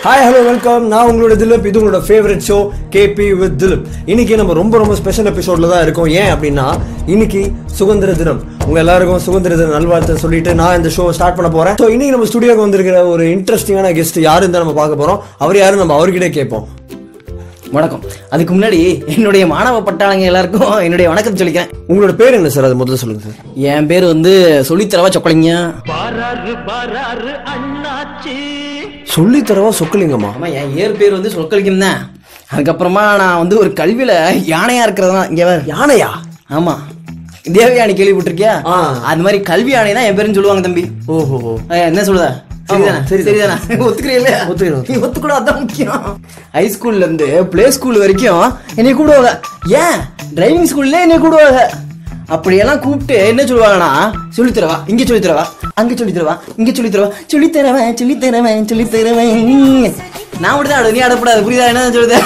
Hi hello welcome நான் உங்களோட திலீப் இது உங்களோட favourite show KB with Dileep இன்னைக்கு நம்ம ரொம்ப ரொம்ப ஸ்பெஷல் எபிசோட்ல தான் இருக்கோம் ஏன் அப்படின்னா இன்னைக்கு சுதந்திர தினம் உங்க எல்லாருக்கும் சுதந்திர தின நல்வாழ்த்தை சொல்லிட்டு நான் இந்த ஷோ ஸ்டார்ட் பண்ண போறேன் ஸோ இன்னைக்கு நம்ம ஸ்டுடியோக்கு வந்திருக்கிற ஒரு இன்ட்ரெஸ்டிங்கான கெஸ்ட் யாருன்னு தான் நம்ம பார்க்க போறோம் அவர் யாரும் நம்ம அவர்கிட்ட கேட்போம் வணக்கம் அதுக்கு முன்னாடி என்னுடைய மாணவ பட்டாளங்க எல்லாருக்கும் என்னுடைய வணக்கம் சொல்லிக்கிறேன் உங்களோட பேர் என்ன சார் அது முதல்ல சொல்லுங்க சார் என் பேர் வந்து சொல்லித்தரவா சொக்கலிங்க பாராரு பாராரு அண்ணாச்சி சொல்லி தரவா சொக்கலிங்கம்மா ஆமா என் ஏர் பேர் வந்து சொக்கலிங்கம் தான் அதுக்கப்புறமா நான் வந்து ஒரு கல்வியில யானையா இருக்கிறதா இங்க வேற யானையா ஆமா தேவயானி கேள்விப்பட்டிருக்கியா ஆ. அது மாதிரி கல்வி யானை தான் என் பேருன்னு சொல்லுவாங்க தம்பி ஓஹோ ஏய், என்ன சொல்லுதா சரிதானே சரி. சரிதானே ஒத்துக்கிறீங்களா ஒத்துக்கிறேன். நீ ஒத்துக்கூட அதான் முக்கியம் ஹை ஸ்கூல்ல இருந்து பிளே ஸ்கூல் வரைக்கும் என்னை கூப்பிடுவாங்க ஏன் டிரைவிங் ஸ்கூல்ல என்னை கூப்பிடுவாங்க அப்படியெல்லாம் கூப்பிட்டு என்ன சொல்லுவாங்கன்னா சொல்லி தரவா இங்க சொல்லி தரவா அங்க சொல்லி தரவா இங்க சொல்லி தரவா சொல்லி தரவன் சொல்லி தரவன் சொல்லி தரவன் நான் மட்டும் தான் ஆடுவேன், நீ ஆடப்படாது புரியுதா என்ன சொல்லுது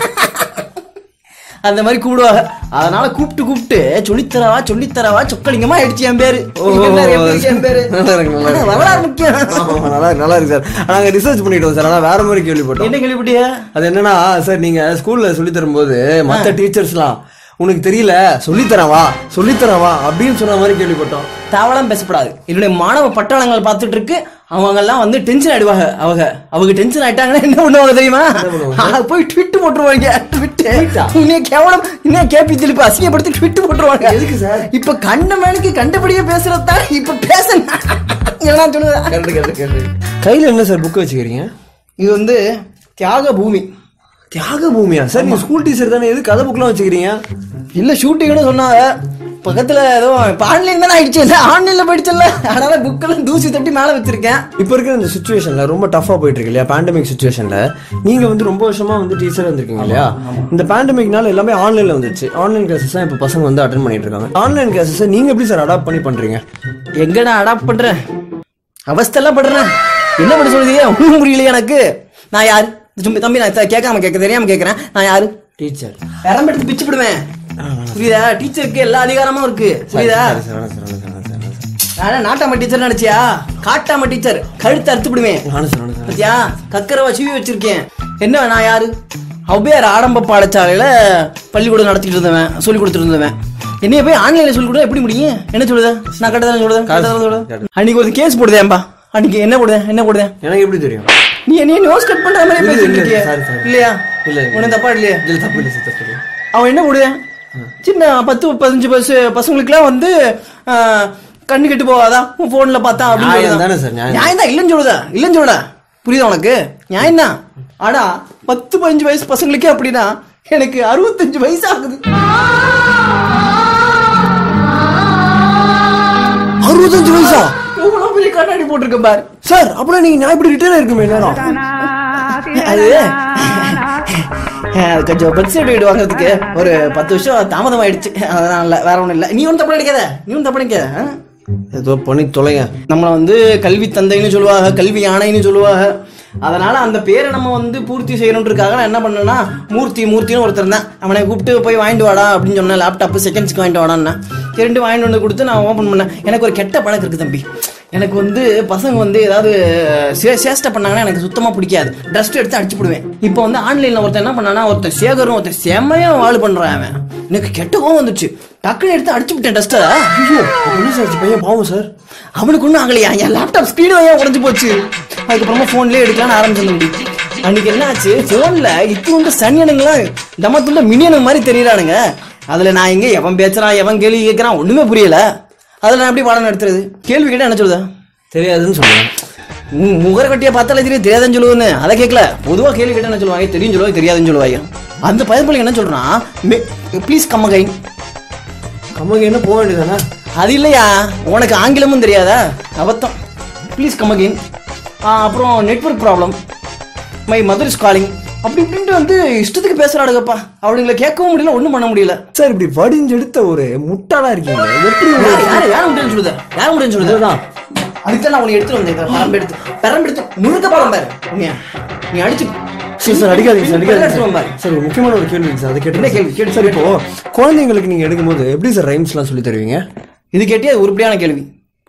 அந்த மாதிரி கூப்பிடுவாங்க அதனால கூப்பிட்டு கூப்பிட்டு சொல்லித்தரவா சொல்லித்தரவா சொக்கலிங்கமா ஆயிடுச்சு என் பேரு ஓ, என்ன எப்படி இருக்கு என் பேரு நல்லா இருக்கு, நல்லா இருக்கு. வரலாறு முக்கியம் ஆமா, நல்லா இருக்கு, நல்லா இருக்கு சார் நாங்க ரிசர்ச் பண்ணிட்டோம் சார் ஆனா வேற மாதிரி கேள்விப்பட்டோம் என்ன கேள்விப்பட்டியா அது என்னன்னா சார் நீங்க ஸ்கூல்ல சொல்லி தரும்போது மத்த டீச்சர்ஸ்லாம் உனக்கு தெரியல சொல்லித்தரேன் வா சொல்லித்தரேன் வா அப்படின்னு சொன்ன மாதிரி கேள்விப்பட்டோம் தாவலாம் பேசப்படாது என்னுடைய மாணவ பட்டாளங்கள் பார்த்துட்டு இருக்கு அவங்க எல்லாம் வந்து டென்ஷன் ஆயிடுவாங்க அவங்க அவங்க டென்ஷன் ஆயிட்டாங்கன்னா என்ன பண்ணுவாங்க தெரியுமா ஆ, போய் ட்விட் போட்டுருவாங்க ட்விட் இன்னும் கேவலம் இன்னும் கேபி திருப்பி அசிங்கப்படுத்தி ட்விட் போட்டுருவாங்க எதுக்கு சார்? இப்ப கண்ட மேனுக்கு கண்டபடியே பேசுறது தான் இப்ப பேச என்ன சொல்லுதா கையில என்ன சார் புக் வச்சுக்கிறீங்க இது வந்து தியாக பூமி தியாக பூமியா சார் நீங்க ஸ்கூல் டீச்சர் தானே எது கதை புக்லாம் வச்சுக்கிறீங்க இல்ல ஷூட்டிங்னு சொன்னாங்க பக்கத்துல ஏதோ இப்ப ஆன்லைன் தானே ஆயிடுச்சு இல்ல ஆன்லைன்ல போயிடுச்சுல்ல அதனால புக்கெல்லாம் தூசி தட்டி மேல வச்சிருக்கேன் இப்போ இருக்கிற இந்த சுச்சுவேஷன்ல ரொம்ப டஃபா போயிட்டு இருக்கு இல்லையா பேண்டமிக் சுச்சுவேஷன்ல நீங்க வந்து ரொம்ப வருஷமா வந்து டீச்சர் வந்திருக்கீங்க இல்லையா இந்த பேண்டமிக்னால எல்லாமே ஆன்லைன்ல வந்துச்சு ஆன்லைன் கிளாஸஸ் இப்போ பசங்க வந்து அட்டன் பண்ணிட்டு இருக்காங்க ஆன்லைன் கிளாஸஸ் நீங்க எப்படி சார் அடாப்ட் பண்ணி பண்றீங்க எங்க நான் அடாப்ட் பண்றேன் அவஸ்தெல்லாம் படுறேன் என்ன பண்ண சொல்றீங்க ஒண்ணும் புரியலையே எனக்கு நான் யாரு சும்மா தம்பி நான் த- கேட்காம கேட்க தெரியாம கேட்கறேன் நான் யாரு டீச்சர் பெரம்பு எடுத்து பிச்சு விடுவேன் புரியுதா டீச்சருக்கு எல்லா அதிகாரமும் இருக்கு புரியுதா நான் நாட்டாம டீச்சர் நினைச்சியா காட்டாம டீச்சர் கழுத்து அறுத்து விடுவேன் பத்தியா கக்கரவா சீவி வச்சிருக்கேன் என்ன நான் யாரு ஔவையார் ஆரம்ப பாடசாலையில பள்ளிக்கூடம் நடத்திட்டு இருந்தவன் சொல்லி கொடுத்துட்டு இருந்தவன் என்னைய போய் ஆன்லைன்ல சொல்லி கொடுத்தா எப்படி முடியும் என்ன சொல்லுத நான் கரெக்டாக சொல்லுதேன் கரெக்டாக சொல்லுதேன் அன்னைக்கு ஒரு கேஸ் போடுதேன்பா அன்னைக்கு என்ன போடுதேன் என்ன போடுதேன் எனக்கு எப்படி தெரியும் நீ என்ன நோஸ் கட் பண்ற மாதிரி இல்ல, பேசிட்டு இல்ல, இருக்கியே sorry, sorry. இல்லையா இல்ல, இல்ல. உனக்கு தப்பா இல்லையா இல்ல தப்பு இல்லை சார் தப்பு இல்லை அவன் என்ன போடுவேன் சின்ன பத்து பதினஞ்சு பசு பசங்களுக்குலாம் வந்து ஆ, கண்ணு கெட்டு போகாதா உன் போன்ல பார்த்தா அப்படின்னு நியாயம் சொல்லுதா. தானே சார், நியாயம். நியாயம் தான் இல்லைன்னு சொல்லுதா இல்லைன்னு சொல்லுடா புரியுதா உனக்கு நியாயம் தான் ஆனா பத்து பதினஞ்சு வயசு பசங்களுக்கே அப்படின்னா எனக்கு அறுபத்தஞ்சு வயசு ஆகுது அறுபத்தஞ்சு வயசா எவ்வளவு பெரிய கண்ணாடி போட்டிருக்கேன் பாரு சார் அப்புறம் நீங்க நான் இப்படி ரிட்டையர் இருக்குமே நேரம் அது அது கொஞ்சம் பர்த் சர்டிஃபிகேட் வாங்குறதுக்கு ஒரு பத்து வருஷம் தாமதம் ஆயிடுச்சு அதனால வேற ஒண்ணும் இல்ல நீ ஒன்றும் தப்பு நினைக்காத நீ ஒன்றும் தப்பு நினைக்காத ஆ? ஏதோ பண்ணி தொலைங்க நம்மளை வந்து கல்வி தந்தைன்னு சொல்லுவாங்க கல்வி யானைன்னு சொல்லுவாங்க அதனால அந்த பேரை நம்ம வந்து பூர்த்தி செய்யணுன்றதுக்காக நான் என்ன பண்ணேன்னா மூர்த்தி மூர்த்தின்னு ஒருத்தர் தான் அவனை கூப்பிட்டு போய் வாங்கிட்டு வாடா அப்படின்னு சொன்னேன் லேப்டாப் செகண்ட்ஸ்க்கு வாங்கிட்டு வாடான்னு ரெண்டு வாங்கிட்டு வந்து கொடுத்து நான் ஓப்பன் பண்ணேன் எனக்கு ஒரு கெட்ட பழக்கம் இருக்கு தம்பி எனக்கு வந்து பசங்க வந்து ஏதாவது சே- சேஷ்டை பண்ணாங்கன்னா எனக்கு சுத்தமா பிடிக்காது டஸ்ட் எடுத்து அடிச்சு போடுவேன் இப்போ வந்து ஆன்லைன்ல ஒருத்தன் என்ன பண்ணானா ஒருத்தன் சேகரும் ஒருத்தன் செம்மையா வாழ் பண்றான் அவன் எனக்கு கெட்ட கோவம் வந்துச்சு டக்குன்னு எடுத்து அடிச்சு விட்டேன் டஸ்ட்டை ஐயோ என்ன சார் பையன் பாவம் சார் அவனுக்கு ஒன்றும் ஆகலையா என் லேப்டாப் ஸ்பீடு வையா உடஞ்சு போச்சு அதுக்கப்புறமா ஃபோன்லேயே எடுக்கலாம்னு ஆரம்பிச்சு தம்பி அன்னைக்கு என்ன ஆச்சு ஃபோனில் இத்துண்டு சனியனுங்களாம் தமத்துள்ள மினியனுங்க மாதிரி தெரியறானுங்க அதில் நான் எங்கே எவன் பேசுறான் எவன் கேள்வி கேட்குறான் ஒன்றுமே புரியல அதில் நான் எப்படி பாடம் நடத்துறது கேள்வி கேட்டால் என்ன சொல்லுதா தெரியாதுன்னு சொல்லுவேன் உம், முகர கட்டியா பார்த்தாலே தெரியும் தெரியாதுன்னு சொல்லுவேன்னு அதை கேட்கல பொதுவாக கேள்வி கேட்டால் என்ன சொல்லுவாங்க தெரியும் சொல்லுவாங்க தெரியாதுன்னு சொல்லுவாங்க அந்த பயன்படுத்தி என்ன சொல்றான் ப்ளீஸ் கம்ம கைன் கம்மக்கு என்ன போக வேண்டியதானே அது இல்லையா உனக்கு ஆங்கிலமும் தெரியாதா அபத்தம் ப்ளீஸ் கம் அகெயின் அப்புறம் network problem my mother is calling அப்படி இப்படின்ட்டு வந்து இஷ்டத்துக்கு பேசுறாடுங்கப்பா அவளுங்களை கேட்கவும் முடியல ஒன்றும் பண்ண முடியல சார் இப்படி வடிஞ்செடுத்த ஒரு முட்டாளா இருக்கீங்க எப்படி யார் உங்களுக்கு- யார் யார் முடியும் சொல்லுது யார் முடியும் சொல்லுது இதுதான். அதுக்கு நான் உனக்கு எடுத்துட்டு வந்தேன் பரம்பு எடுத்து பரம்பு எடுத்து முழுக்க பரம் பாரு உண்மையா நீ அடிச்சு சார் சார் அடிக்காதீங்க சார் அடிக்காதீங்க எடுத்துட்டு வா சார். பாரு. சார் ஒரு முக்கியமான ஒரு கேள்வி இருக்கு சார் அதை என்ன கேட்டு கேள்வி? கேளு, சார் இப்போ குழந்தைங்களுக்கு நீங்க எடுக்கும்போது எப்படி சார் ரைம்ஸ்லாம் சொல்லி தருவீங்க இது கேட்டே அது உருப்படியான கேள்வி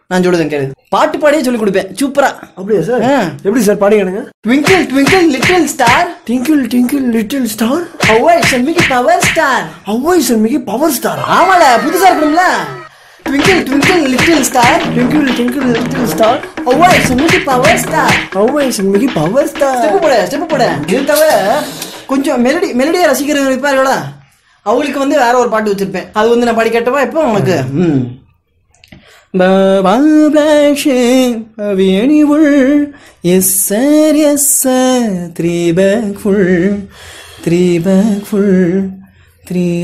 நான் சொல்லுதேன் கேளு பாட்டு பாடியே சொல்லி கொடுப்பேன் சூப்பரா அப்படியா சார் ஆ. எப்படி சார் பாடிக்கணுங்க twinkle twinkle little star tinkle tinkle little star அவ்வாய் செம்மிக்கு பவர் ஸ்டார் அவ்வாய் மிக பவர் ஸ்டார் ஆமால புதுசா இருக்கணும்ல twinkle twinkle little star tinkle tinkle little star அவ்வாய் செம்மிக்கு பவர் ஸ்டார் அவ்வாய் மிக பவர் ஸ்டார் ஸ்டெப் போட ஸ்டெப் போட இது தவிர கொஞ்சம் மெலடி மெலடியை ரசிக்கிறவங்க இருப்பார்களா அவங்களுக்கு வந்து வேற ஒரு பாட்டு வச்சிருப்பேன் அது வந்து நான் பாடி கேட்டவா இப்போ உனக்கு ம் Baba flashing of anywhere. Yes sir, yes sir. Three bag full, three bag full, three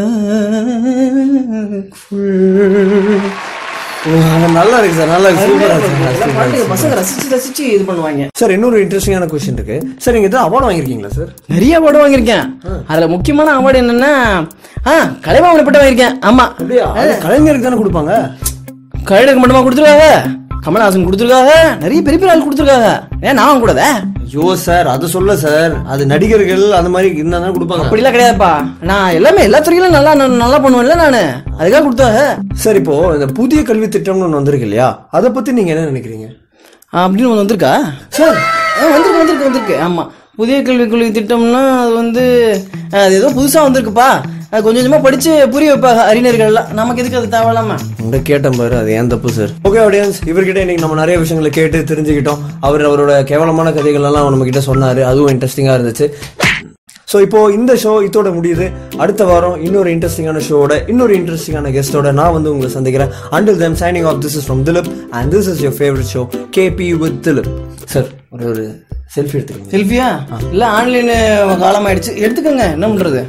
bag full. நல்லா இருக்கு சார் நல்லா இருக்கு சூப்பரா இதெல்லாம் பாட்டு இருக்கு பசங்க ரசிச்சு ரசிச்சு இது பண்ணுவாங்க சார் இன்னொரு இன்ட்ரெஸ்டிங்கான கொஸ்டின் இருக்கு சார் நீங்க எதாவது அவார்டு வாங்கியிருக்கீங்களா சார் நிறைய அவார்டு வாங்கியிருக்கேன் அதுல முக்கியமான அவார்டு என்னன்னா ஆ கலைமாமணி பட்டம் வாங்கியிருக்கேன் ஆமா அப்படியா அது கலைஞருக்கு தானே கொடுப்பாங்க கலைஞருக்கு மட்டுமா கொடுத்துருக்காங்க கமல்ஹாசன் கொடுத்துருக்காங்க நிறைய பெரிய பெரிய ஆள் கொடுத்துருக்காங்க ஏன் நான் கூடத ஐயோ சார் அது சொல்ல சார் அது நடிகர்கள் அந்த மாதிரி இருந்தா தான் கொடுப்பாங்க அப்படிலாம் கிடையாதுப்பா நான் எல்லாமே எல்லா துறையிலும் நல்லா நான் நல்லா பண்ணுவேன்ல நானு அதுக்காக கொடுத்தாங்க சார் இப்போ இந்த புதிய கல்வி திட்டம்னு ஒன்று வந்திருக்கு இல்லையா அதை பத்தி நீங்க என்ன நினைக்கிறீங்க அப்படின்னு ஒன்று வந்திருக்கா சார் ஆ, வந்திருக்கு வந்திருக்கு வந்திருக்கு ஆமா புதிய கல்விக் கொள்கை திட்டம்னா அது வந்து ஆ, அது ஏதோ புதுசா வந்திருக்குப்பா அது கொஞ்சம் கொஞ்சமா படிச்சு புரிய வைப்பாங்க அறிஞர்கள்லாம் நமக்கு எதுக்கு அது தேவையில்லாம உங்க கேட்டேன் பாரு அது ஏன் தப்பு சார் ஓகே ஆடியன்ஸ் இவர்கிட்ட இன்னைக்கு நம்ம நிறைய விஷயங்களை கேட்டு தெரிஞ்சுக்கிட்டோம் அவர் அவரோட கேவலமான கதைகள் எல்லாம் நம்ம கிட்ட சொன்னாரு அதுவும் இன்ட்ரெஸ்டிங்கா இருந்துச்சு ஸோ இப்போ இந்த ஷோ இதோட முடியுது அடுத்த வாரம் இன்னொரு இன்ட்ரெஸ்டிங்கான ஷோவோட இன்னொரு இன்ட்ரெஸ்டிங்கான கெஸ்டோட நான் வந்து உங்களை சந்திக்கிறேன் until then signing off this is from Dilip and this is your favourite show KB with Dilip sir ஒரு ஒரு செல்ஃபி எடுத்துக்கோங்க செல்ஃபியா இல்ல ஆன்லைன் காலம் ஆயிடுச்சு எடுத்துக்கோங்க என்ன பண்றது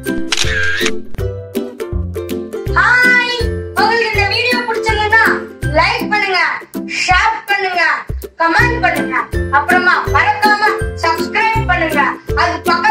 ஹாய் உங்களுக்கு இந்த வீடியோ பிடிச்சிருந்தா லைக் பண்ணுங்க ஷேர் பண்ணுங்க கமெண்ட் பண்ணுங்க அப்புறமா மறக்காம சப்ஸ்கிரைப் பண்ணுங்க அது பக்கத்துல